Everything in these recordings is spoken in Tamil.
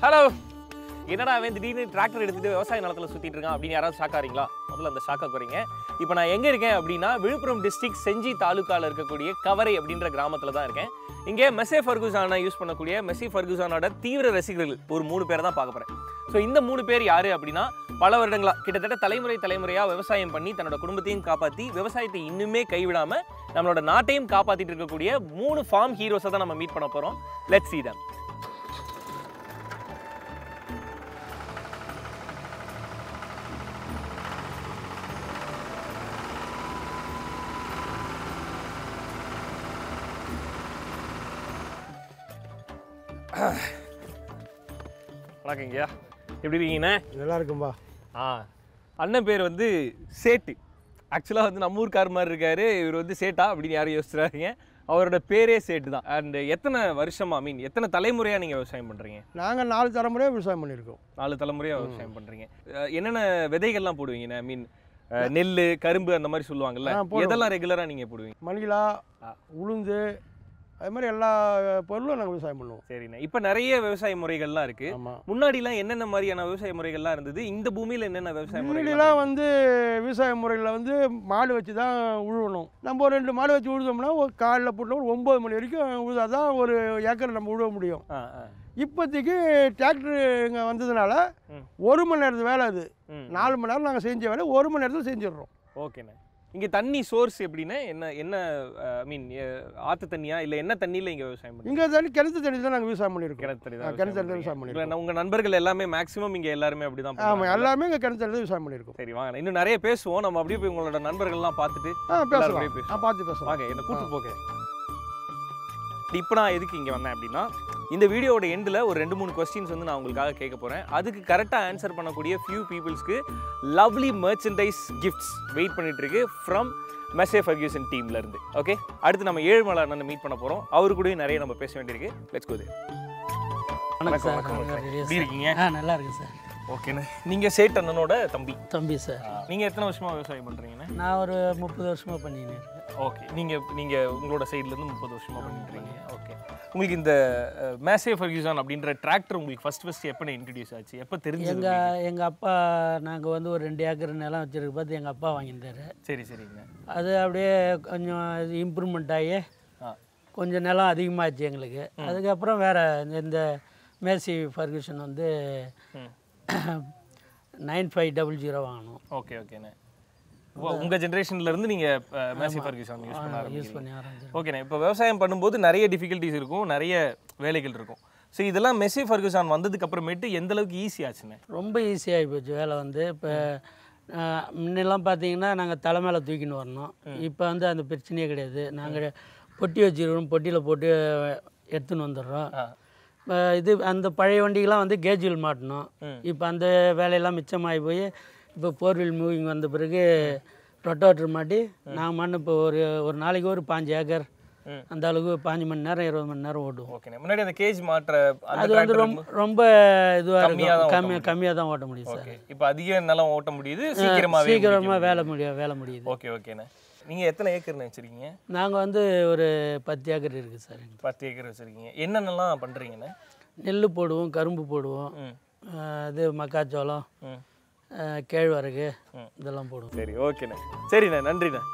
ஹலோ என்னடா அவன் திடீர்னு டிராக்டர் எடுத்துட்டு விவசாய நிலத்துல சுத்திட்டு இருக்கான் அப்படின்னு யாராவது ஷாக்காரீங்களா முதல்ல அந்த ஷாக்கா குறைங்க இப்போ நான் எங்க இருக்கேன் அப்படின்னா விழுப்புரம் டிஸ்ட்ரிக்ட் செஞ்சி தாலுக்கால இருக்கக்கூடிய கவரை அப்படின்ற கிராமத்துல தான் இருக்கேன் இங்கே மெஸ்ஸே ஃபர்குசானை யூஸ் பண்ணக்கூடிய மெஸ்ஸி ஃபர்குசானோட தீவிர ரசிகர்கள் ஒரு மூணு பேரை தான் பார்க்க போறேன் ஸோ இந்த மூணு பேர் யாரு அப்படின்னா பல வருடங்களா கிட்டத்தட்ட தலைமுறை தலைமுறையா விவசாயம் பண்ணி தன்னோட குடும்பத்தையும் காப்பாத்தி விவசாயத்தை இன்னுமே கைவிடாம நம்மளோட நாட்டையும் காப்பாத்திட்டு இருக்கக்கூடிய மூணு ஃபார்ம் ஹீரோஸை தான் நம்ம மீட் பண்ண போறோம் லெட் see them வணக்கங்கய்யா எப்படி இருக்கீங்கண்ணே நல்லா இருக்கும்பா ஆ அண்ணன் பேர் வந்து சேட்டு ஆக்சுவலாக வந்து நம்ம ஊர்க்கார் மாதிரி இருக்காரு இவர் வந்து சேட்டா அப்படின்னு யாரும் யோசிச்சுறாருங்க அவரோட பேரே சேட்டு தான் அண்ட் எத்தனை வருஷமா மீன் எத்தனை தலைமுறையா நீங்க விவசாயம் பண்றீங்க நாங்கள் நாலு தலைமுறையாக விவசாயம் பண்ணியிருக்கோம் நாலு தலைமுறையா விவசாயம் பண்றீங்க அஹ், என்னென்ன விதைகள்லாம் போடுவீங்க மீன் நெல் கரும்பு அந்த மாதிரி சொல்லுவாங்கல்ல ஆ, போடுவோம். எதெல்லாம் ரெகுலரா நீங்க போடுவீங்க மணிலா ஆ. உளுந்து அது மாதிரி எல்லா பொருளும் நாங்கள் விவசாயம் பண்ணுவோம் சரிண்ணே இப்போ நிறைய விவசாய முறைகள்லாம் இருக்கு ஆமாம் முன்னாடிலாம் என்னென்ன மாதிரியான விவசாய முறைகள்லாம் இருந்தது இந்த பூமியில என்னென்ன விவசாய முறைகள் முன்னாடிலாம் வந்து விவசாய முறையில் வந்து மாடு வச்சு தான் உழுவணும் நம்ம ஒரு ரெண்டு மாடு வச்சு உழுதோம்னா ஒரு காலைல போட்டோம் ஒரு ஒம்பது மணி வரைக்கும் உழுதா தான் ஒரு ஏக்கர் நம்ம உழுவ முடியும் ஆ ஆ இப்போதைக்கு டிராக்டர் இங்கே வந்ததுனால ம். ஒரு மணி நேரத்து வேலை அது ம் நாலு மணி நேரம் நாங்கள் செஞ்ச வேலை ஒரு மணி நேரத்தில் செஞ்சிடுறோம் ஓகேண்ணே இங்க தண்ணி சோர்ஸ் எப்படின்னா என்ன என்ன ஐ மீன் ஆத்து தண்ணியா இல்ல என்ன தண்ணியில இங்க விவசாயம் பண்ணுறீங்க இங்கே தண்ணி கிணத்து தண்ணி தான் நாங்கள் விவசாயம் பண்ணியிருக்கோம் கிணத்து தண்ணி ஆ, தான் கிணத்து விவசாயம் தண்ணி விவசாயம் பண்றீங்க. பண்ணியிருக்கோம் இல்ல, உங்க நண்பர்கள் எல்லாமே மேக்ஸிமம் இங்க எல்லாருமே அப்படிதான் ஆமாம் பண்றாங்க. எல்லாமே இங்கே கிணத்து தண்ணி விவசாயம் பண்ணியிருக்கோம் சரி வாங்க இன்னும் நிறைய பேசுவோம் நம்ம அப்படியே போய் உங்களோட நண்பர்கள்லாம் பார்த்துட்டு ஆ எல்லாரும் பேசலாம் போய் பேசுவோம். ஆ பார்த்து பேசலாம் வாங்க என்ன கூட்டு போக இப்போ நான் எதுக்கு இங்கே வந்தேன் அப்படின்னா இந்த வீடியோவோட எண்டில் ஒரு ரெண்டு மூணு கொஸ்டின்ஸ் வந்து நான் உங்களுக்காக கேட்க போகிறேன் அதுக்கு கரெக்டாக ஆன்சர் பண்ணக்கூடிய ஃபியூ பீப்புள்ஸ்க்கு லவ்லி மர்ச்சன்டைஸ் கிஃப்ட்ஸ் வெயிட் பண்ணிட்டு இருக்கு ஃப்ரம் மெஸ்ஸே ஃபர்கியூசன் டீம்ல இருந்து ஓகே அடுத்து நம்ம ஏழுமலை அண்ணனை மீட் பண்ண போகிறோம் அவரு கூடயும் நிறைய நம்ம பேச வேண்டியிருக்கு லெட்ஸ் கோ வணக்கம் சார் வணக்கம், நல்லா வணக்கம். இருக்கீங்க எப்படி சார்? இருக்கீங்க ஆ நல்லா இருக்கு சார் ஓகேண்ணே நீங்கள் சேட் அண்ணனோட தம்பி தம்பி சார் நீங்கள் எத்தனை வருஷமா விவசாயம் பண்ணுறீங்கண்ணே நான் ஒரு முப்பது வருஷமா பண்ணின்னு இருக்கேன் ஓகே நீங்கள் நீங்கள் உங்களோட சைட்லேருந்து முப்பது வருஷமா பண்ணிட்டு இருக்கீங்க ஓகே உங்களுக்கு இந்த மேசே ஃபர்கியூசான் அப்படின்ற டிராக்டர் உங்களுக்கு ஃபர்ஸ்ட் ஃபர்ஸ்ட் எப்போ இன்ட்ரடியூஸ் ஆச்சு எப்போ தெரிஞ்சது எங்க எங்க அப்பா நாங்க வந்து ஒரு ரெண்டு ஏக்கர் நிலம் வச்சிருக்க பார்த்து எங்க அப்பா வாங்கியிருந்தாரு சரி சரிங்க அது அப்படியே கொஞ்சம் இம்ப்ரூவ்மெண்ட் ஆகி ஆ கொஞ்சம் நிலம் அதிகமாகிடுச்சு எங்களுக்கு அதுக்கப்புறம் வேற இந்த- இந்த மேசி ஃபர்கூஷன் வந்து ம் நைன் ஃபைவ் டபுள் ஜீரோ வாங்கணும் ஓகே ஓகேண்ணே உ- உங்க ஜென்ரேஷன்ல இருந்து நீங்க மேசி ஃபர்கியூசான் யூஸ் பண்ண யூஸ் ஆரம்பிச்சீங்க பண்ணி ஆரம்பிச்சு ஓகேண்ணே இப்போ விவசாயம் பண்ணும்போது நிறைய டிஃபிகல்ட்டிஸ் இருக்கும் நிறைய வேலைகள் இருக்கும் ஸோ இதெல்லாம் மெஸ்ஸி ஃபர்கியூசான் வந்ததுக்கு அப்புறமேட்டு எந்த அளவுக்கு ஈஸி ஆச்சுண்ணே ரொம்ப ஈஸியாகி போச்சு வேலை வந்து இப்போ முன்னெல்லாம் பார்த்தீங்கன்னா நாங்கள் தலை மேலே தூக்கின்னு வரணும் இப்போ வந்து அந்த பிரச்சனையே கிடையாது நாங்கள் பொட்டி வச்சுருக்கோம் பொட்டியில் போட்டு எடுத்துன்னு வந்துடுறோம் ஆ இப்போ இது அந்த பழைய வண்டிக்கெலாம் வந்து கேஜுவல் மாட்டணும் ம். இப்போ அந்த வேலையெல்லாம் மிச்சமாகி போய் இப்போ ஃபோர் வீல் மூவிங் வந்த பிறகு ரொட்டோட்டர் மாட்டி நான் மண் இப்போ ஒரு ஒரு நாளைக்கு ஒரு பாஞ்சு ஏக்கர் ம். அந்த அளவுக்கு பாஞ்சு மணி நேரம் இருபது மணி நேரம் ஓடுவோம் ஓகேண்ணே முன்னாடி அந்த கேஜ் மாற்ற அந்த அது வந்து tractor ரொம்ப ரொம்ப இதுவாக கம்மியா தான் இருக்கும் ஓட்ட கம்மி கம்மியாக தான் ஓட்ட முடியும் சார் ஓகே இப்போ அதிக நிலம் ஓட்ட முடியுது சீக்கிரமாவே சீக்கிரமாக வேலை முடியும் வேலை முடியுது ஓகே ஓகேண்ணே நீங்க எத்தனை ஏக்கர்னு வச்சிருக்கீங்க நாங்கள் வந்து ஒரு பத்து ஏக்கர் இருக்குது சார் எங்களுக்கு. பத்து ஏக்கர் வச்சிருக்கீங்க என்னென்னலாம் பண்றீங்கண்ணே நெல் போடுவோம் கரும்பு போடுவோம் ம் ஆஹ் இது மக்காச்சோளம் ம் ஆஹ் கேழ்வரகு ம். இதெல்லாம் போடுவோம் சரி ஓகேண்ணே சரிண்ணே நன்றிண்ணே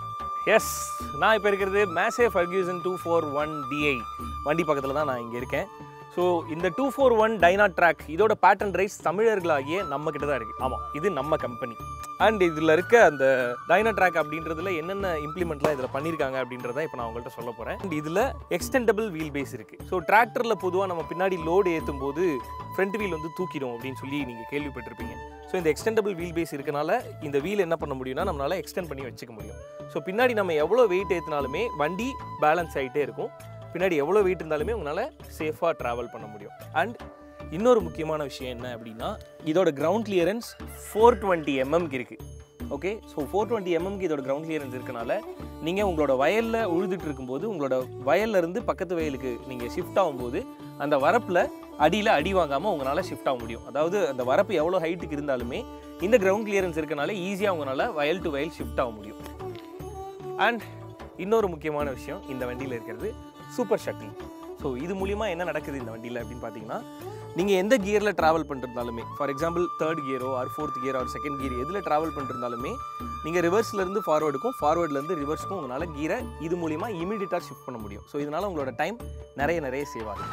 எஸ் நான் இப்போ இருக்கிறது Massey Ferguson two four one DI வண்டி பக்கத்தில் தான் நான் இங்கே இருக்கேன் ஸோ இந்த two four one Dyna track இதோட பேட்டன் ரைஸ் தமிழர்களாகிய நம்ம கிட்ட தான் இருக்குது ஆமாம் இது நம்ம கம்பெனி அண்ட் இதில் இருக்க அந்த டைனா ட்ராக் அப்படின்றதுல என்னென்ன இம்ப்ளிமெண்ட்லாம் இதில் பண்ணியிருக்காங்க அப்படின்றத இப்போ நான் உங்கள்கிட்ட சொல்ல போகிறேன் அண்ட் இதில் எக்ஸ்டெண்டபிள் வீல் பேஸ் இருக்குது ஸோ டிராக்டரில் பொதுவாக நம்ம பின்னாடி லோடு ஏற்றும் போது ஃப்ரண்ட் வீல் வந்து தூக்கிடும் அப்படின்னு சொல்லி நீங்கள் கேள்விப்பட்டிருப்பீங்க ஸோ இந்த எக்ஸ்டெண்டபிள் வீல் பேஸ் இருக்கனால இந்த வீல் என்ன பண்ண முடியும்னா நம்மளால எக்ஸ்டெண்ட் பண்ணி வச்சுக்க முடியும் ஸோ பின்னாடி நம்ம எவ்வளோ வெயிட் ஏற்றினாலுமே வண்டி பேலன்ஸ் ஆகிட்டே இருக்கும் பின்னாடி எவ்வளோ வெயிட் இருந்தாலுமே உங்களால் சேஃபாக ட்ராவல் பண்ண முடியும் அண்ட் இன்னொரு முக்கியமான விஷயம் என்ன அப்படின்னா இதோட கிரவுண்ட் கிளியரன்ஸ் ஃபோர் டுவெண்ட்டி எம்எம்க்கு இருக்குது ஓகே ஸோ ஃபோர் டுவெண்ட்டி எம்எம்க்கு இதோட கிரவுண்ட் கிளியரன்ஸ் இருக்கனால நீங்கள் உங்களோட வயலில் உழுதுட்டு இருக்கும்போது உங்களோட வயல்ல இருந்து பக்கத்து வயலுக்கு நீங்கள் ஷிஃப்ட் ஆகும்போது அந்த வரப்பில் அடியில் அடி வாங்காமல் உங்களால் ஷிஃப்ட் ஆக முடியும் அதாவது அந்த வரப்பு எவ்வளோ ஹைட்டுக்கு இருந்தாலுமே இந்த கிரவுண்ட் கிளியரன்ஸ் இருக்கனால ஈஸியாக உங்களால் வயல் டு வயல் ஷிஃப்ட் ஆக முடியும் அண்ட் இன்னொரு முக்கியமான விஷயம் இந்த வண்டியில் இருக்கிறது சூப்பர் ஷட்டில் ஸோ இது மூலிமா என்ன நடக்குது இந்த வண்டியில் அப்படின்னு பார்த்தீங்கன்னா நீங்கள் எந்த கியரில் ட்ராவல் பண்ணிருந்தாலுமே ஃபார் எக்ஸாம்பிள் தேர்ட் கியரோ or fourth gear or second gear எதில் ட்ராவல் பண்ணிருந்தாலுமே நீங்கள் ரிவர்ஸ்லேருந்து ஃபார்வர்டுக்கும் ஃபார்வர்ட்லேருந்து ரிவர்ஸ்க்கும் உங்களால் கியரை இது மூலிமா இமீடியட்டாக ஷிஃப்ட் பண்ண முடியும் ஸோ இதனால் உங்களோட டைம் நிறைய நிறைய சேவ் ஆகுது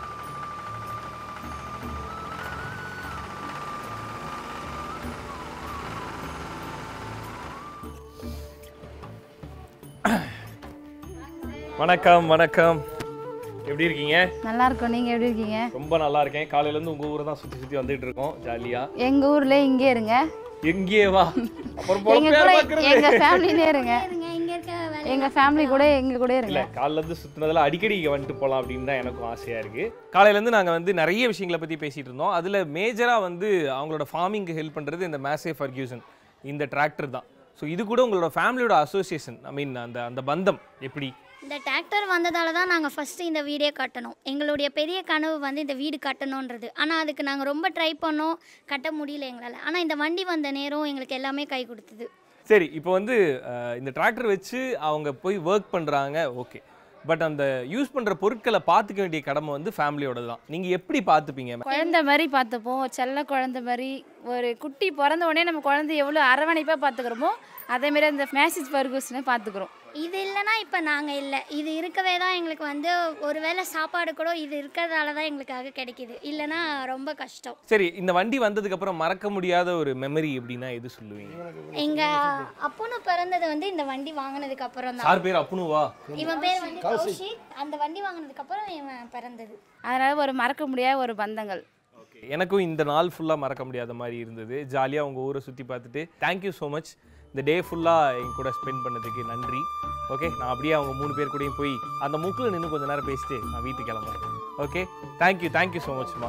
வணக்கம் வணக்கம் எப்படி இருக்கீங்க நல்லா இருக்கோம் நீங்க எப்படி இருக்கீங்க ரொம்ப நல்லா இருக்கேன் காலையில இருந்து உங்க ஊரை தான் சுத்தி சுத்தி வந்துட்டு இருக்கோம் ஜாலியா எங்க ஊர்ல இங்கே இருங்க எங்கேயே வா அப்புறம் எங்க பொழப்பு கூட யார் பார்க்கறது? எங்க ஃபேமிலிலே இருங்க எங்க ஃபேமிலி கூட எங்க கூட இல்ல இருங்க காலைல இருந்து சுத்தினதுல அடிக்கடி இங்க வந்துட்டு போலாம் அப்படின்னு தான் எனக்கும் ஆசையா இருக்கு காலையில இருந்து நாங்க வந்து நிறைய விஷயங்களை பத்தி பேசிட்டு இருந்தோம் அதுல மேஜரா வந்து அவங்களோட ஃபார்மிங்க்கு ஹெல்ப் பண்றது இந்த மேசே ஃபர்கியூசன் இந்த டிராக்டர் தான் ஸோ இது கூட உங்களோட ஃபேமிலியோட அசோசியேஷன் ஐ மீன் அந்த அந்த பந்தம் எப்படி இந்த டிராக்டர் வந்ததால தான் நாங்கள் ஃபஸ்ட்டு இந்த வீடே கட்டணும் எங்களுடைய பெரிய கனவு வந்து இந்த வீடு கட்டணுன்றது ஆனால் அதுக்கு நாங்கள் ரொம்ப ட்ரை பண்ணோம் கட்ட முடியல எங்களால் ஆனால் இந்த வண்டி வந்த நேரம் எங்களுக்கு எல்லாமே கை கொடுத்தது சரி இப்போ வந்து அஹ், இந்த டிராக்டர் வச்சு அவங்க போய் ஒர்க் பண்ணுறாங்க ஓகே பட் அந்த யூஸ் பண்ணுற பொருட்களை பார்த்துக்க வேண்டிய கடமை வந்து ஃபேமிலியோட தான் நீங்கள் எப்படி பார்த்துப்பீங்க குழந்தை மாதிரி பார்த்துப்போம் செல்ல குழந்தை மாதிரி ஒரு குட்டி பிறந்த உடனே நம்ம குழந்தை எவ்வளோ அரவணைப்பாக பார்த்துக்கிறோமோ அதேமாரி அந்த மேசேஜ் பர்கூஸ்னு பார்த்துக்குறோம் இது இல்லைன்னா இப்போ நாங்கள் இல்லை இது இருக்கவே தான் எங்களுக்கு வந்து ஒருவேளை சாப்பாடு கூட இது இருக்கிறதால தான் எங்களுக்காக கிடைக்கிது இல்லைன்னா ரொம்ப கஷ்டம் சரி இந்த வண்டி வந்ததுக்கு அப்புறம் மறக்க முடியாத ஒரு மெமரி எப்படின்னா எது சொல்லுவீங்க எங்கள் அப்பனு பிறந்தது வந்து இந்த வண்டி வாங்கினதுக்கு அப்புறம் தான் சார் பேர் அப்புனுவா இவன் பேர் வந்து கௌஷிக் அந்த வண்டி வாங்கினதுக்கு அப்புறம் இவன் பிறந்தது அதனால் ஒரு மறக்க முடியாத ஒரு பந்தங்கள் எனக்கும் இந்த நாள் ஃபுல்லாக மறக்க முடியாத மாதிரி இருந்தது ஜாலியாக உங்கள் ஊரை சுற்றி பார்த்துட்டு தேங்க்யூ ஸோ மச் இந்த டே ஃபுல்லாக என் கூட ஸ்பெண்ட் பண்ணதுக்கு நன்றி ஓகே நான் அப்படியே அவங்க மூணு பேர் கூடயும் போய் அந்த முக்கில் நின்று கொஞ்ச நேரம் பேசிட்டு நான் வீட்டுக்கு கிளம்புறேன் ஓகே தேங்க்யூ தேங்க்யூ ஸோ மச்மா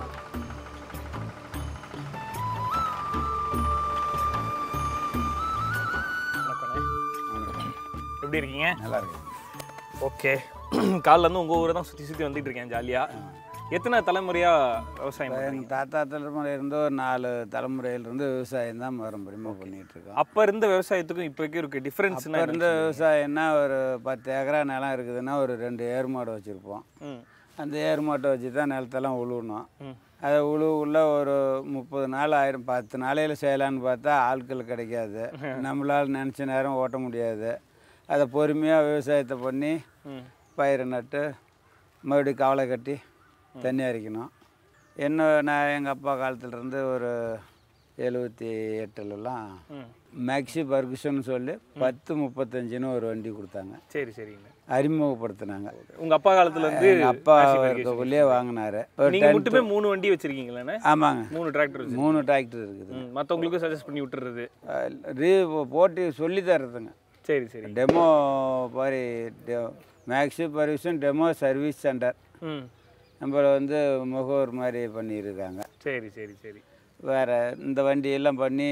எப்படி இருக்கீங்க நல்லா இருக்கு ஓகே காலைல இருந்து உங்கள் ஊரை தான் சுற்றி சுற்றி வந்துட்டு இருக்கேன் ஜாலியாக எத்தனை தலைமுறையாக விவசாயம் இப்போ பண்றீங்க? எங்கள் தாத்தா தலைமுறை இருந்து ஒரு நாலு தலைமுறையிலிருந்து விவசாயம் தான் பாரம்பரியமாக பண்ணிகிட்டு இருக்கோம் அப்ப இருந்த விவசாயத்துக்கும் இப்போக்கி இருக்க டிஃபரன்ஸ் அப்போ இருந்த விவசாயம்னா ஒரு பத்து ஏக்கரா நிலம் இருக்குதுன்னா ஒரு ரெண்டு ஏர் மாடு வச்சுருப்போம் அந்த ஏர் மாட்டை வச்சு தான் நிலத்தெல்லாம் உழுவணும் ம். அதை உழுவுக்குள்ள ஒரு முப்பது நாள் ஆயிரம் பத்து நாளையில் செய்யலான்னு பார்த்தா ஆட்கள் கிடைக்காது நம்மளால் நினச்ச நேரம் ஓட்ட முடியாது அதை பொறுமையாக விவசாயத்தை பண்ணி பயிரை நட்டு மறுபடியும் கவலை கட்டி தண்ணி அரைக்கணும் என்ன நான் எங்கள் அப்பா காலத்துலேருந்து ஒரு எழுபத்தி எட்டுலலாம் மேக்ஸி பர்குஷன் சொல்லி பத்து முப்பத்தஞ்சுன்னு ஒரு வண்டி கொடுத்தாங்க சரி சரிங்க அறிமுகப்படுத்தினாங்க உங்க அப்பா காலத்துல இருந்து எங்கள் அப்பா Massey Ferguson. இருக்கக்குள்ளேயே வாங்கினாரு ஒரு நீங்க ten மட்டுமே மூணு வண்டி வச்சிருக்கீங்களாண்ணே ஆமாங்க மூணு டிராக்டர் வச்சு மூணு டிராக்டர் இருக்குது ம், மத்தவங்களுக்கும் சஜஸ்ட் பண்ணி விட்டுறது அஹ் ரீ போட்டி சொல்லி தர்றதுங்க சரி சரி டெமோ மாதிரி Massey Ferguson demo service centre ம் நம்மள வந்து முகவர் மாதிரி பண்ணியிருக்காங்க சரி சரி சரி வேறு இந்த வண்டியெல்லாம் பண்ணி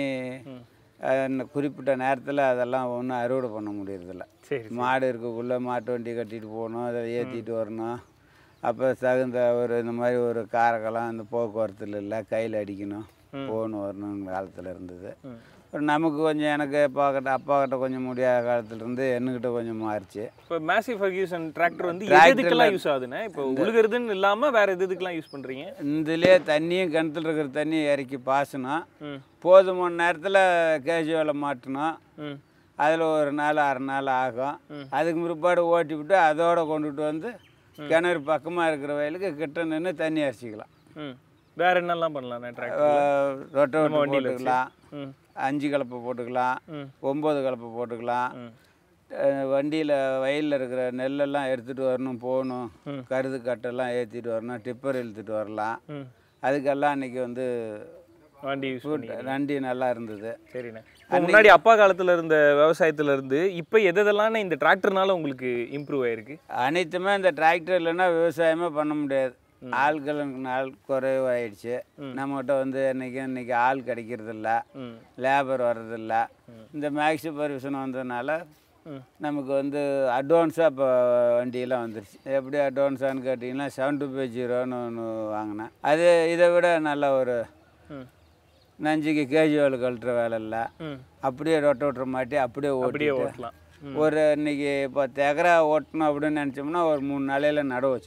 அஹ், இந்த குறிப்பிட்ட நேரத்தில் அதெல்லாம் ஒன்றும் அறுவடை பண்ண முடியறதில்ல சரி மாடு இருக்கக்குள்ளே மாட்டு வண்டி கட்டிட்டு போகணும் அதை ஏற்றிட்டு வரணும் அப்போ தகுந்த ஒரு இந்த மாதிரி ஒரு காரக்கெல்லாம் இந்த போக்குவரத்தில் இல்லை கையில் அடிக்கணும் போகணும் வரணுங்கிற காலத்தில் இருந்தது ஒரு நமக்கு கொஞ்சம் எனக்கு அப்பா கிட்ட அப்பா கிட்ட கொஞ்சம் முடியாத காலத்துல இருந்து என்கிட்ட கொஞ்சம் மாறிச்சு இப்போ மேசி ஃபர்கியூசன் டிராக்டர் வந்து Tractor எதுக்கெல்லாம் ல- யூஸ் ஆகுதுண்ணே இப்போ உழுகிறதுன்னு இல்லாம வேற எது எதுக்கெல்லாம் யூஸ் பண்றீங்க இதுலேயே தண்ணியும் கிணத்துல இருக்கிற தண்ணியை இறக்கி பாசணும் ம் போதுமான நேரத்தில் கேஜுவலை மாட்டணும் ம் அதில் ஒரு நாள் அரை நாள் ஆகும் அதுக்கு பிற்பாடு ஓட்டி விட்டு அதோட கொண்டுட்டு வந்து கிணறு பக்கமாக இருக்கிற வயலுக்கு கிட்ட நின்று தண்ணி அரைச்சிக்கலாம் ம் வேற என்னெல்லாம் பண்ணலாண்ணே டிராக்டர் ரொட்டை நம்ம விட்டு வண்டியில வச்சு. போட்டுக்கலாம் ம் அஞ்சு கலப்பை போட்டுக்கலாம் ம். ஒம்பது கலப்பை போட்டுக்கலாம் ம். வண்டியில் வயலில் இருக்கிற நெல்லெல்லாம் எடுத்துகிட்டு வரணும் போகணும் கருது கட்டெல்லாம் ஏற்றிட்டு வரணும் டிப்பர் இழுத்துட்டு வரலாம் ம் அதுக்கெல்லாம் அன்றைக்கி வந்து வண்டி யூஸ் பண்ணி வண்டி நல்லா இருந்தது சரிண்ணே இப்போ முன்னாடி அப்பா காலத்துல இருந்த விவசாயத்துல இருந்து இப்போ எதெல்லாம் இந்த டிராக்டர்னால உங்களுக்கு இம்ப்ரூவ் ஆயிருக்கு அனைத்துமே இந்த டிராக்டர் இல்லைன்னா விவசாயமே பண்ண முடியாது ஆட்களுக்கு நாள் குறைவாயிடுச்சு நம்மகிட்ட வந்து இன்னைக்கு இன்னைக்கு ஆள் கிடைக்கிறதில்ல ம் லேபர் வர்றதில்ல இந்த மேக்ஸி பர்விஷன் வந்ததுனால ம். நமக்கு வந்து அட்வான்ஸாக இப்போ வண்டியெல்லாம் வந்துருச்சு எப்படி அட்வான்ஸான்னு கேட்டிங்கன்னா செவன் டூ ஃபைவ் ஜீரோன்னு ஒன்று வாங்கினேன் அது இதை விட நல்ல ஒரு ம் நஞ்சுக்கு கேஜுவல் கழட்டுற வேலை இல்லை ம் அப்படியே ரொட்ட விட்டுற மாட்டி அப்படியே அப்படியே ஓட்டிட்டு ஓட்டலாம் ஒரு இன்னைக்கு பத்து ஏக்கரா ஓட்டணும் அப்படின்னு நினச்சோம்னா ஒரு மூணு நாளையில் நடவு வச்சிடலாம்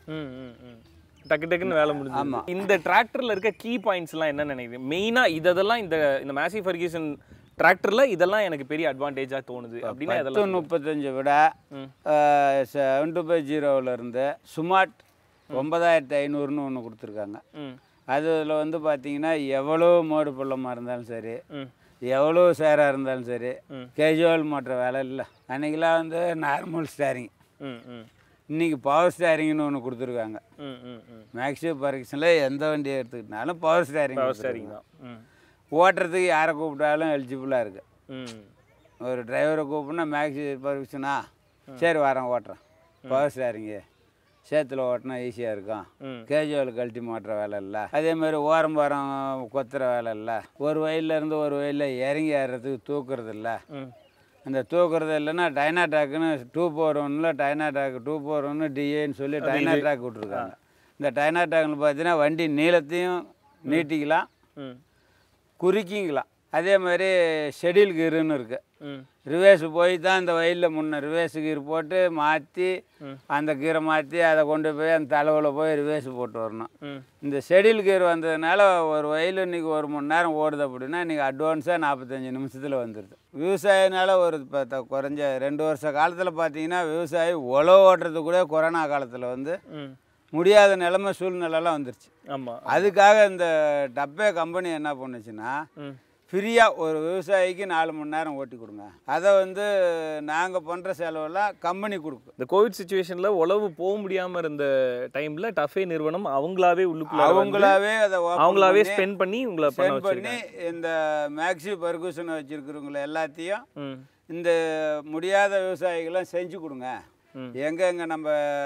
ம் ம் ம் டக்கு டக்குன்னு வேலை முடிஞ்சு ஆமா. இந்த டிராக்டர்ல இருக்க கீ பாயிண்ட்ஸ்லாம் என்ன நினைக்கிறீங்க மெயினா இதெல்லாம் இந்த இந்த மேசி ஃபர்கியூசன் டிராக்டர்ல இதெல்லாம் எனக்கு பெரிய அட்வான்டேஜா தோணுது அப்படின்னா பத்து இதெல்லாம் முப்பத்தஞ்சு விட ம். செவன் டூ ஃபைவ் ஜீரோவிலேருந்து சுமார்ட் ஒன்பதாயிரத்தி ஐநூறுன்னு ஒன்று கொடுத்துருக்காங்க ம் அதில் வந்து பார்த்தீங்கன்னா எவ்வளோ மோடு பள்ளமாக இருந்தாலும் சரி ம் எவ்வளோ சேராக இருந்தாலும் சரி ம். கேஜுவல் மாட்டுற வேலை இல்லை அன்றைக்கெலாம் வந்து நார்மல் ஸ்டேரிங் ம் ம் இன்றைக்கி பவர் ஸ்டேரிங்னு ஒன்று கொடுத்துருக்காங்க ம் ம் ம் மேக்ஸி பர்கிஷனில் எந்த வண்டியை எடுத்துக்கிட்டாலும் பவர் ஸ்டேரிங் பவர் ஸ்டேரிங் தான் ம் ஓட்டுறதுக்கு யாரை கூப்பிட்டாலும் எலிஜிபிளாக இருக்குது ம் ஒரு டிரைவரை கூப்பிட்னா மேக்ஸி பர்மிஷனா சரி வரேன் ஓட்டுறேன் பவர் ஸ்டேரிங்கு சேத்துல ஓட்டினா ஈஸியாக இருக்கும் ம். கேஜுவல் கழட்டி மாட்டுற வேலை இல்லை அதே மாதிரி ஓரம் பாரம் கொத்துற வேலை இல்லை ஒரு வயல்ல இருந்து ஒரு வயலில் இறங்கி ஏறுறதுக்கு தூக்குறது இல்லை ம் அந்த தூக்குறது இல்லைன்னா டைனா ட்ராக்குன்னு டூ ஃபோர் ஒன்னில் டைனா ட்ராக் டூ ஃபோர் ஒன்று டிஏன்னு சொல்லி டைனா ட்ராக் விட்ருக்காங்க இந்த டைனா ட்ராக்னு பார்த்தீங்கன்னா வண்டி நீளத்தையும் நீட்டிக்கலாம் ம் குறுக்கிங்களாம் அதே மாதிரி ஷெடியூல் கீருன்னு இருக்குது ம் ரிவேர்ஸ் போய் தான் இந்த வயலில் முன்ன ரிவேர்ஸ் கீர் போட்டு மாற்றி அந்த கீரை மாற்றி அதை கொண்டு போய் அந்த தலைவில் போய் ரிவேர்ஸ் போட்டு வரணும் ம் இந்த ஷெடியூல் கீர் வந்ததுனால ஒரு வயல் இன்னைக்கு ஒரு மணி நேரம் ஓடுது அப்படின்னா இன்றைக்கி அட்வான்ஸாக நாற்பத்தஞ்சு நிமிஷத்தில் வந்துடுது விவசாயினால ஒரு இப்போ த- குறைஞ்ச ரெண்டு வருஷ காலத்தில் பார்த்தீங்கன்னா விவசாயி உழவு ஓட்டுறது கூட கொரோனா காலத்தில் வந்து ம் முடியாத நிலைமை சூழ்நிலைலாம் வந்துருச்சு ஆமா அதுக்காக இந்த டப்பே கம்பெனி என்ன பண்ணுச்சுன்னா ம் ஃப்ரீயாக ஒரு விவசாயிக்கு நாலு மணி நேரம் ஓட்டி கொடுங்க அதை வந்து நாங்கள் பண்ணுற செலவெல்லாம் கம்பெனி கொடுக்கும் இந்த கோவிட் சுச்சுவேஷன்ல உழவு போக முடியாம இருந்த டைம்ல டஃபே நிறுவனம் அவங்களாவே உள்ளுக்குள்ள வந்து அவங்களாவே அதை open அவங்களாவே பண்ணி, ஸ்பெண்ட் பண்ணி உங்களை பண்ண spend பண்ணி வச்சிருக்காங்க இந்த மேக்ஸி பர்கூசன் வச்சுருக்கிறவங்கள எல்லாத்தையும் ம் இந்த முடியாத விவசாயிகளாம் செஞ்சு கொடுங்க ம். எங்கெங்கே நம்ம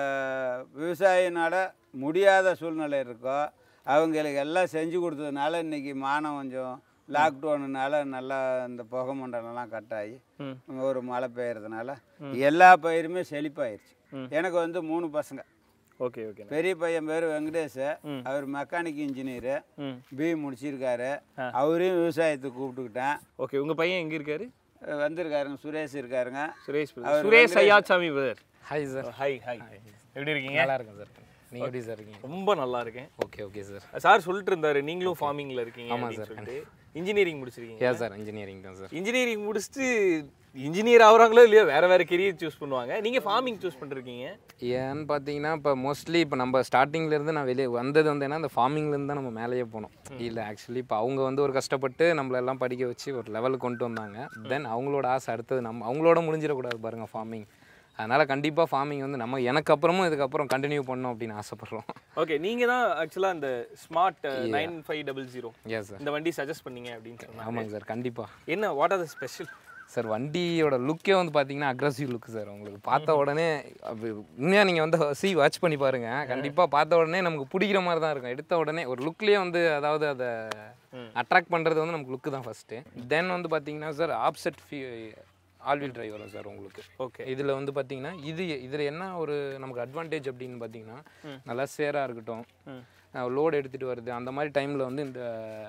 விவசாயினால முடியாத சூழ்நிலை இருக்கோ அவங்களுக்கு எல்லாம் செஞ்சு கொடுத்ததுனால இன்னைக்கு மானம் கொஞ்சம் லாக்டவுனுனால நல்லா இந்த புகை மண்டலம்லாம் கட் ஆகி ம். ஒரு மழை பெய்யறதுனால எல்லா பயிருமே செழிப்பாயிருச்சு எனக்கு வந்து மூணு பசங்க ஓகே ஓகே பெரிய பையன் பேர் வெங்கடேஷ் அவர் மெக்கானிக் இன்ஜினியரு ம் பி முடிச்சிருக்காரு அவரையும் விவசாயத்துக்கு கூப்பிட்டுக்கிட்டேன் ஓகே உங்க பையன் எங்க இருக்காரு அஹ் வந்திருக்காருங்க சுரேஷ் இருக்காருங்க சுரேஷ் brother. அவர் Suresh Venkatesh. Ayyasamy brother hi sir hi hi எப்படி இருக்கீங்க நல்லா இருக்கேன் சார் நீங்கள் எப்படி சார் இருக்கீங்க ரொம்ப நல்லா இருக்கேன் ஓகே ஓகே சார் சார் சொல்லிட்டு இருந்தாரு நீங்களும் ஃபார்மிங்ல இருக்கீங்க ஆமா அப்படின்னு சார். சொல்லிட்டு இன்ஜினியரிங் முடிச்சிருக்கீங்க ஏன் சார் இன்ஜினியரிங் தான் சார் இன்ஜினியரிங் முடிச்சுட்டு இன்ஜினியர் ஆகுறாங்களோ இல்லையோ வேற வேற கெரியர் சூஸ் பண்ணுவாங்க நீங்க ஃபார்மிங் சூஸ் பண்ணிருக்கீங்க ஏன்னு பார்த்தீங்கன்னா இப்போ மோஸ்ட்லி இப்போ நம்ம ஸ்டார்டிங்லேருந்து நான் வெளியே வந்தது வந்து என்ன அந்த ஃபார்மிங்லேருந்து தான் நம்ம மேலேயே போனோம் இல்லை ஆக்சுவலி இப்போ அவங்க வந்து ஒரு கஷ்டப்பட்டு நம்மள எல்லாம் படிக்க வச்சு ஒரு லெவலுக்கு கொண்டு வந்தாங்க தென் அவங்களோட ஆசை அடுத்தது நம்ம அவங்களோட முடிஞ்சிடக்கூடாது பாருங்கள் ஃபார்மிங் அதனால் கண்டிப்பாக ஃபார்மிங் வந்து நம்ம எனக்கு அப்புறமும் இதுக்கப்புறம் கண்டினியூ பண்ணணும் அப்படின்னு ஆசைப்பட்றோம் ஓகே நீங்க தான் ஆக்சுவலா இந்த smart nine five double zero ஏன் சார் இந்த வண்டி சஜஸ்ட் பண்ணீங்க அப்படின்னு சொன்னாங்க ஆமாங்க சார் கண்டிப்பாக என்ன what are the special sir வண்டியோட லுக்கே வந்து பார்த்தீங்கன்னா அக்ரஸிவ் லுக் சார் உங்களுக்கு பார்த்த உடனே உண்மையாக நீங்கள் வந்து சி வாட்ச் பண்ணி பாருங்க கண்டிப்பாக பார்த்த உடனே நமக்கு பிடிக்கிற மாதிரி தான் இருக்கும் எடுத்த உடனே ஒரு லுக்லேயே வந்து அதாவது அதை அட்ராக்ட் பண்ணுறது வந்து நமக்கு லுக்கு தான் ஃபஸ்ட்டு தென் வந்து பார்த்தீங்கன்னா சார் ஆப்செட் ஃபீ ஆல்வீல் டிரைவ் வரும் சார் உங்களுக்கு ஓகே இதில் வந்து பார்த்தீங்கன்னா இது இதில் என்ன ஒரு நமக்கு அட்வான்டேஜ் அப்படின்னு பார்த்தீங்கன்னா நல்லா சேராக இருக்கட்டும் லோடு எடுத்துகிட்டு வருது அந்த மாதிரி டைமில் வந்து இந்த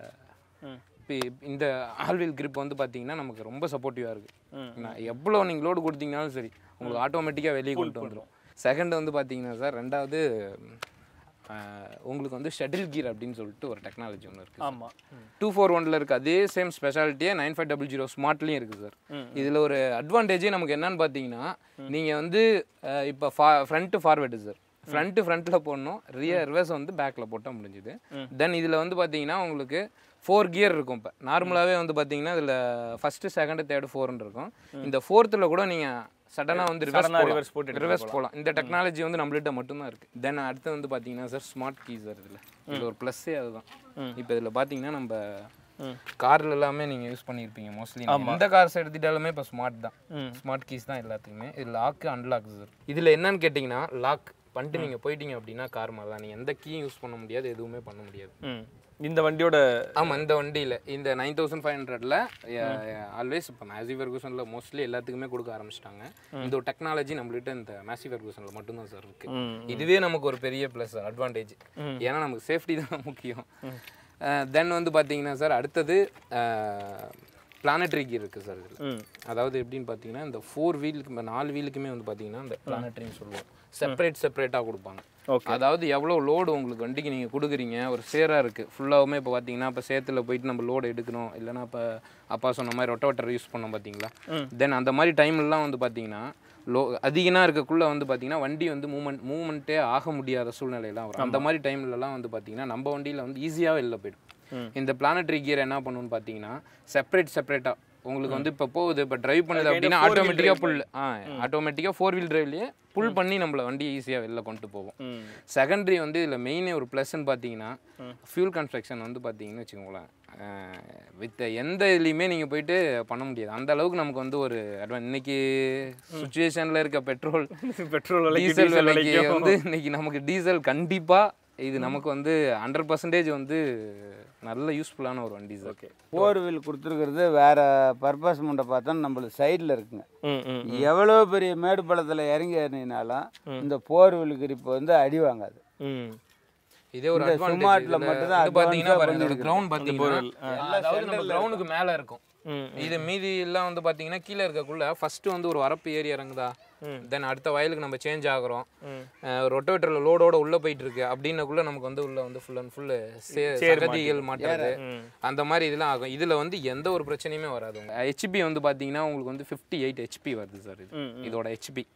இப்போ இந்த ஆல்வீல் grip வந்து பார்த்தீங்கன்னா நமக்கு ரொம்ப சப்போர்ட்டிவாக இருக்குது நான் எவ்வளோ நீங்கள் லோடு கொடுத்தீங்கனாலும் சரி உங்களுக்கு ஆட்டோமேட்டிக்காக வெளியே கொண்டு வந்துடும் செகண்ட் வந்து பார்த்தீங்கன்னா சார் ரெண்டாவது ஆஹ், உங்களுக்கு வந்து ஷட்டில் கீர் அப்படின்னு சொல்லிட்டு ஒரு டெக்னாலஜி ஒன்று இருக்குது ஆமா டூ ஃபோர் ஒனில் இருக்குது அதே சேம் ஸ்பெஷாலிட்டியே நைன் ஃபைவ் டபுள் ஜீரோ ஸ்மார்ட்லேயும் இருக்குது சார் இதில் ஒரு அட்வான்டேஜே நமக்கு என்னன்னு பார்த்தீங்கன்னா நீங்கள் வந்து அஹ், இப்போ ஃபா ஃப்ரண்ட்டு ஃபார்வேர்டு சார் ஃப்ரண்ட்டு ஃப்ரண்ட்டில் போடணும் ரியர் ரிவர்ஸ் வந்து பேக்கில் போட்டால் முடிஞ்சுது தென் இதில் வந்து பார்த்தீங்கன்னா உங்களுக்கு ஃபோர் கியர் இருக்கும் இப்போ நார்மலாகவே வந்து பார்த்தீங்கன்னா இதில் ஃபஸ்ட்டு செகண்டு தேர்டு ஃபோர்னு இருக்கும் இந்த ஃபோர்த்தில் கூட நீங்கள் சடனாக வந்து ரிவர்ஸ் Sudden ஆ reverse போட்டு எடுத்துட்டு ரிவர்ஸ் போகலாம் இந்த டெக்னாலஜி வந்து நம்மள்கிட்ட மட்டும்தான் இருக்குது தென் அடுத்து வந்து பார்த்தீங்கன்னா சார் ஸ்மார்ட் கீ சார் இதில் இதில் ஒரு ப்ளஸ்ஸே அதுதான் இப்போ இதில் பார்த்தீங்கன்னா நம்ம கார்ல எல்லாமே நீங்கள் யூஸ் பண்ணியிருப்பீங்க மோஸ்ட்லி எந்த கார்ஸ் எடுத்துட்டாலுமே இப்போ ஸ்மார்ட் தான் ஸ்மார்ட் கீஸ் தான் எல்லாத்துக்குமே இது லாக்கு அன்லாக் சார் இதில் என்னன்னு கேட்டிங்கன்னா லாக் பண்ணிட்டு நீங்கள் போயிட்டீங்க அப்படின்னா கார் மாதிரி தான் நீங்கள் எந்த கீயும் யூஸ் பண்ண முடியாது எதுவுமே பண்ண முடியாது ம் இந்த வண்டியோட ஆமாம் இந்த வண்டியில் இந்த நைன் தௌசண்ட் ஃபைவ் ஹண்ட்ரட்ல ஆல்வேஸ் இப்போ மேசி ஃபெர்கூசனில் மோஸ்ட்லி எல்லாத்துக்குமே கொடுக்க ஆரம்பிச்சிட்டாங்க இந்த ஒரு டெக்னாலஜி நம்மள்கிட்ட இந்த மேசி ஃபெர்கூசனில் மட்டும்தான் சார் இருக்கு இதுவே நமக்கு ஒரு பெரிய ப்ளஸ் அட்வான்டேஜ் ஏன்னா நமக்கு சேஃப்டி தான் முக்கியம் தென் வந்து பார்த்தீங்கன்னா சார் அடுத்தது பிளானட்ரி கீர் இருக்குது சார் இதில் ம் அதாவது எப்படின்னு பார்த்தீங்கன்னா இந்த ஃபோர் வீலுக்கு நாலு வீலுக்குமே வந்து பார்த்தீங்கன்னா இந்த பிளானட்ரின்னு சொல்லுவோம் செப்பரேட் செப்பரேட்டாக கொடுப்பாங்க Okay. அதாவது எவ்வளோ லோடு உங்களுக்கு வண்டிக்கு நீங்கள் கொடுக்குறீங்க ஒரு சேராக இருக்குது ஃபுல்லாகவுமே இப்போ பார்த்தீங்கன்னா இப்போ சேத்துல போயிட்டு நம்ம லோடு எடுக்கணும் இல்லைன்னா இப்போ அப்பா சொன்ன மாதிரி ரொட்டோவேட்டர் யூஸ் பண்ணோம் பார்த்தீங்களா தென் அந்த மாதிரி டைம்லலாம் வந்து பார்த்தீங்கன்னா லோ அதிகமாக இருக்கக்குள்ளே வந்து பார்த்தீங்கன்னா வண்டி வந்து மூமெண்ட் மூமெண்ட்டே ஆக முடியாத சூழ்நிலையெல்லாம் வரும் அந்த மாதிரி டைம்லலாம் வந்து பார்த்தீங்கன்னா நம்ம வண்டியில் வந்து ஈஸியாக வெளில போயிடும் இந்த பிளானட்ரி கியர் என்ன பண்ணுன்னு பார்த்தீங்கன்னா செப்பரேட் செப்பரேட்டாக உங்களுக்கு வந்து இப்போ போகுது இப்போ டிரைவ் பண்ணுது அது kind அப்படின்னா of four wheel ஆட்டோமேட்டிக்காக drive புல் ஆ ஆட்டோமேட்டிக்காக ஃபோர் வீல் டிரைவ்லேயே புல் பண்ணி நம்மளை வண்டி ஈஸியாக வெளில கொண்டு போவோம் செகண்டரி வந்து இதில் மெயினே ஒரு ப்ளஸ்ன்னு பார்த்தீங்கன்னா ஃபியூல் கன்ஸ்ட்ரக்ஷன் வந்து பார்த்தீங்கன்னு வச்சுக்கோங்களேன் வித் எந்த இதுலேயுமே நீங்கள் போயிட்டு பண்ண முடியாது அந்த அளவுக்கு நமக்கு வந்து ஒரு advan- இன்னைக்கு சுச்சுவேஷனில் இருக்க பெட்ரோல் பெட்ரோல் விலைக்கு டீசல் டீசல் விலைக்கு விலைக்கும் வந்து இன்னைக்கு நமக்கு டீசல் கண்டிப்பாக இது நமக்கு வந்து ஹண்ட்ரட் பர்சன்டேஜ் வந்து நல்ல யூஸ்ஃபுல்லான ஒரு வண்டி சார் ஓகே ஃபோர் வீல் கொடுத்துருக்கிறது வேற பர்பஸ் முண்டை பார்த்தா நம்மளுக்கு சைடில் இருக்குங்க ம் ம் எவ்வளோ பெரிய மேடு பள்ளத்தில் இறங்கி ஏறினாலும் இந்த ஃபோர் வீல் கிரிப் வந்து அடி வாங்காது ம் இதே ஒரு இந்த advantage. சுமார்ட்ல இதுல மட்டும்தான் வந்து பாத்தீங்கன்னா advance-ஆ பாருங்க இதோட பண்ணிருக்கு. கிரவுண்ட் பாத்தீங்கன்னா borewell, அதாவது நம்ம கிரவுண்டுக்கு மேல இருக்கும் ம் இது மீதி எல்லாம் வந்து பாத்தீங்கன்னா கீழே இருக்கக்குள்ள ஃபர்ஸ்ட் வந்து ஒரு வரப்பு ஏறி இறங்குதா தென் அடுத்த வயலுக்கு நம்ம சேஞ்ச் ஆகுறோம் ரொட்டோவேட்டர்ல லோடோட உள்ள போயிட்டு இருக்கு அப்படின்னக்குள்ள நமக்கு வந்து உள்ள வந்து ஃபுல் அண்ட் ஃபுல் சகதிகள் மாட்டுறது அந்த மாதிரி இதெல்லாம் ஆகும் இதுல வந்து எந்த ஒரு பிரச்சனையுமே வராது ஹெச்பி வந்து பாத்தீங்கன்னா உங்களுக்கு வந்து ஃபிஃப்டி எயிட் ஹெச்பி வருது சார் இது இதோட ஹெச்பி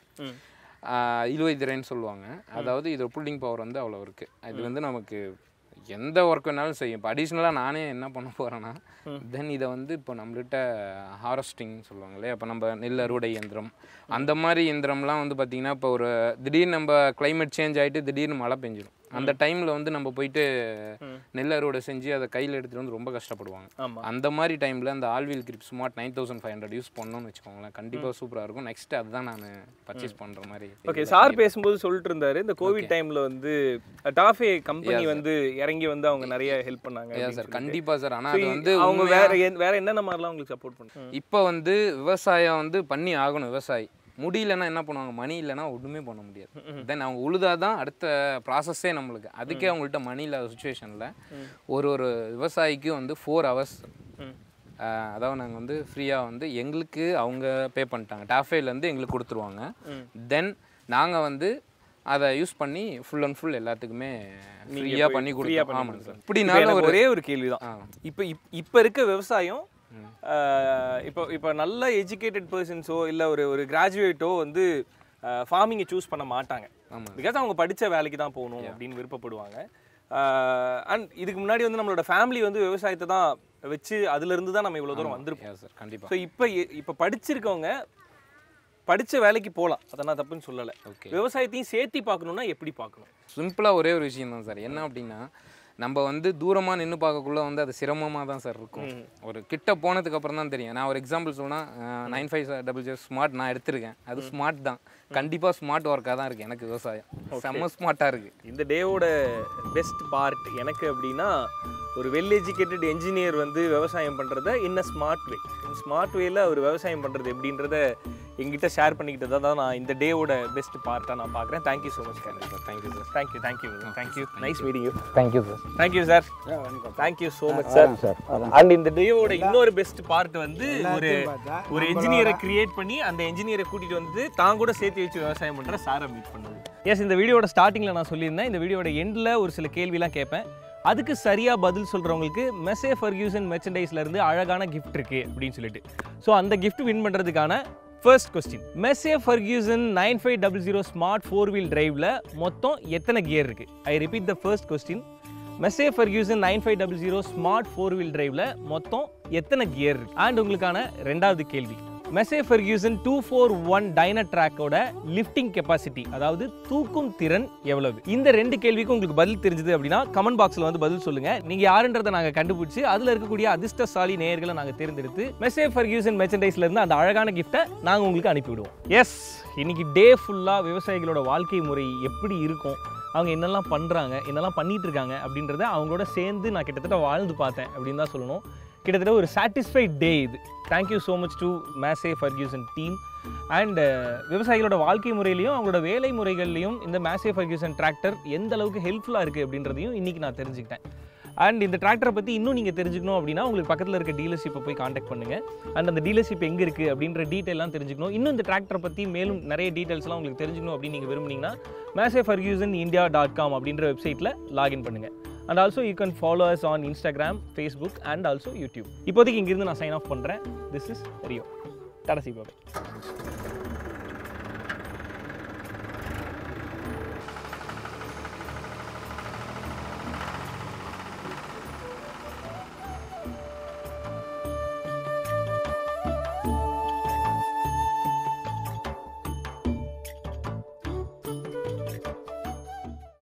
இழுவைதிரைன்னு சொல்லுவாங்க அதாவது இதோட புல்லிங் பவர் வந்து அவ்வளோ இருக்குது இது வந்து நமக்கு எந்த ஒர்க் வேணாலும் செய்யும் இப்போ அடிஷ்னலாக நானே என்ன பண்ண போகிறேன்னா தென் இதை வந்து இப்போ நம்மள்கிட்ட ஹாரஸ்டிங் சொல்லுவாங்களே இப்போ நம்ம நெல் அறுவடை இயந்திரம் அந்த மாதிரி இயந்திரம்லாம் வந்து பார்த்திங்கன்னா இப்போ ஒரு திடீர்னு நம்ம climate சேஞ்ச் ஆகிட்டு திடீர்னு மழை பெஞ்சிடும் அந்த டைமில் வந்து நம்ம போயிட்டு நெல் அறுவடை செஞ்சு அதை கையில் எடுத்துகிட்டு வந்து ரொம்ப கஷ்டப்படுவாங்க ஆமா. அந்த மாதிரி டைமில் அந்த all wheel grip smart nine thousand five hundred use பண்ணோம்னு வச்சுக்கோங்களேன் கண்டிப்பாக சூப்பராக இருக்கும் நெக்ஸ்ட் அதுதான் நான் பர்ச்சேஸ் பண்ணுற மாதிரி ஓகே சார் பேசும்போது சொல்லிட்டு இருந்தாரு இந்த கோவிட் டைம்ல வந்து டாஃபே கம்பெனி வந்து இறங்கி வந்து அவங்க நிறைய ஹெல்ப் பண்ணாங்க சார் அப்படின்னு சொல்லிட்டு. கண்டிப்பாக சார் ஆனால் So, அது வந்து அவங்க உண்மையா- வேற என்- வேற என்னென்ன மாதிரிலாம் உங்களுக்கு சப்போர்ட் பண்ணுறாங்க இப்போ வந்து விவசாயம் வந்து பண்ணி ஆகணும் விவசாயி முடியலன்னா என்ன பண்ணுவாங்க மணி இல்லைன்னா ஒன்றுமே பண்ண முடியாது தென் அவங்க உழுதாதான் அடுத்த ப்ராசஸே நம்மளுக்கு அதுக்கே அவங்கள்ட்ட மணி இல்லாத சுச்சுவேஷனில் ஒரு ஒரு விவசாயிக்கும் வந்து ஃபோர் ஹவர்ஸ் அதாவது நாங்கள் வந்து ஃப்ரீயாக வந்து எங்களுக்கு அவங்க பே பண்ணிட்டாங்க டாஃபேலேருந்து எங்களுக்கு கொடுத்துருவாங்க தென் நாங்கள் வந்து அதை யூஸ் பண்ணி ஃபுல் அண்ட் ஃபுல் எல்லாத்துக்குமே ஃப்ரீயாக பண்ணி ஃப்ரீயா கொடுத்தோம் பண்ணி ஆமாங்க சார் கொடுத்தோம். இப்ப இப்படினாலும் எனக்கு ஒரு ஒரே ஒரு கேள்விதான் ஆ. இப்போ இப்- இப்போ இருக்க விவசாயம் ஆஹ், இப்போ இப்போ நல்ல எஜுகேட்டட் பர்சன்ஸோ இல்லை ஒரு ஒரு கிராஜுவேட்டோ வந்து ஃபார்மிங்கை சூஸ் பண்ண மாட்டாங்க ஆமாம் பிகாஸ் அவங்க படிச்ச வேலைக்கு தான் போகணும் அப்படின்னு விருப்பப்படுவாங்க அண்ட் இதுக்கு முன்னாடி வந்து நம்மளோட ஃபேமிலி வந்து விவசாயத்தை தான் வச்சு அதுல இருந்து தான் நம்ம இவ்வளோ தூரம் வந்திருப்போம் சார் கண்டிப்பாக ஸோ இப்போ இப்போ படிச்சிருக்கவங்க படிச்ச வேலைக்கு போகலாம் அதை நான் தப்புன்னு சொல்லலை ஓகே விவசாயத்தையும் சேர்த்தி பார்க்கணுன்னா எப்படி பார்க்கணும் சிம்பிளாக ஒரே ஒரு விஷயம் தான் சார் என்ன அப்படின்னா நம்ம வந்து தூரமாக நின்று பார்க்கக்குள்ள வந்து அது சிரமமாக தான் சார் இருக்கும் ஒரு கிட்ட போனதுக்கு அப்புறம் தான் தெரியும் நான் ஒரு எக்ஸாம்பிள் சொன்னால் nine five double zero smart நான் எடுத்திருக்கேன் அது ஸ்மார்ட் தான் கண்டிப்பாக ஸ்மார்ட் ஒர்க்காக தான் இருக்குது எனக்கு விவசாயம் செம்ம ஸ்மார்ட்டாக இருக்குது இந்த டேவோட பெஸ்ட் பார்ட் எனக்கு அப்படின்னா ஒரு வெல் எஜுகேட்டட் என்ஜினியர் வந்து விவசாயம் பண்ணுறத இன்ன ஸ்மார்ட் வே ஸ்மார்ட் வேல அவர் விவசாயம் பண்ணுறது எப்படின்றத எங்கிட்ட ஷேர் பண்ணிக்கிட்டதை தான் நான் இந்த டேவோட பெஸ்ட் பார்ட்டாக நான் பார்க்குறேன் தேங்க்யூ ஸோ மச் கண்டிப்பாக thank you sir thank you thank you thank you nice meeting you thank you sir thank you sir thank you so much sir and இந்த டேவோட இன்னொரு பெஸ்ட் பார்ட் வந்து ஒரு ஒரு என்ஜினியரை கிரியேட் பண்ணி அந்த என்ஜினியரை கூட்டிட்டு வந்து தான் கூட சேர்த்து வச்சு விவசாயம் பண்ற சாரை மீட் பண்ணுது எஸ் இந்த வீடியோட ஸ்டார்டிங்ல நான் சொல்லியிருந்தேன் இந்த வீடியோட எண்ட்ல ஒரு சில கேள்விலாம் கேட்பேன் அதுக்கு சரியா பதில் சொல்றவங்களுக்கு மெசே ஃபர்கியூசன் மெர்ச்சன்டைஸ்ல இருந்து அழகான கிஃப்ட் இருக்கு அப்படின்னு சொல்லிட்டு ஸோ அந்த கிஃப்ட் வின் பண்றதுக்கான first question Massey Ferguson nine five double zero smart four wheel டிரைவ்ல மொத்தம் எத்தனை கியர் இருக்கு I repeat the first question Massey Ferguson nine five double zero smart four wheel டிரைவ்ல மொத்தம் எத்தனை கியர் இருக்கு அண்ட் உங்களுக்கான ரெண்டாவது கேள்வி Massey Ferguson two four one டைனர் ட்ராக்கோட லிஃப்டிங் கெப்பாசிட்டி அதாவது தூக்கும் திறன் எவ்வளவு இந்த ரெண்டு கேள்விக்கும் உங்களுக்கு பதில் தெரிஞ்சது அப்படின்னா கமெண்ட் பாக்ஸில் வந்து பதில் சொல்லுங்க நீங்க யாருன்றதை நாங்கள் கண்டுபிடிச்சு அதுல இருக்கக்கூடிய அதிர்ஷ்டசாலி நேயர்களை நாங்கள் தேர்ந்தெடுத்து மெஸ்ஸே ஃபர்கியூசன் மெர்ச்சன்டைஸ்ல இருந்து அந்த அழகான கிஃப்ட்டை நாங்கள் உங்களுக்கு அனுப்பிவிடுவோம் எஸ் இன்னைக்கு டே ஃபுல்லாக விவசாயிகளோட வாழ்க்கை முறை எப்படி இருக்கும் அவங்க என்னெல்லாம் பண்ணுறாங்க என்னெல்லாம் பண்ணிட்டு இருக்காங்க அப்படின்றத அவங்களோட சேர்ந்து நான் கிட்டத்தட்ட வாழ்ந்து பார்த்தேன் அப்படின்னு தான் சொல்லணும் கிட்டத்தட்ட ஒரு சாட்டிஸ்ஃபைட் டே இது thank you so much to Massey Ferguson team and விவசாயிகளோட வாழ்க்கை முறையிலையும் அவங்களோட வேலை முறைகள்லையும் இந்த மேசே ஃபர்கியூசன் டிராக்டர் எந்த அளவுக்கு ஹெல்ப்ஃபுல்லாக இருக்குது அப்படின்றதையும் இன்றைக்கி நான் தெரிஞ்சுக்கிட்டேன் அண்ட் இந்த டிராக்டரை பற்றி இன்னும் நீங்கள் தெரிஞ்சுக்கணும் அப்படின்னா உங்களுக்கு பக்கத்தில் இருக்க டீலர்ஷிப்பை போய் காண்டாக்ட் பண்ணுங்கள் அண்ட் அந்த டீலர்ஷிப் எங்கே இருக்குது அப்படின்ற டீட்டெயிலாம் தெரிஞ்சுக்கணும் இன்னும் இந்த டிராக்டரை பற்றி மேலும் நிறைய டீட்டெயில்ஸ்லாம் உங்களுக்கு தெரிஞ்சுக்கணும் அப்படின்னு நீங்கள் விரும்புனீங்கன்னா Massey Ferguson India dot com அப்படின்ற வெப்சைட்டில் லாகின் பண்ணுங்கள் and also you can follow us on Instagram Facebook and also YouTube இப்போதைக்கு இங்கிருந்து நான் சைன் ஆஃப் பண்ணுறேன் திஸ் இஸ் ரியோ டாடா சி பாபே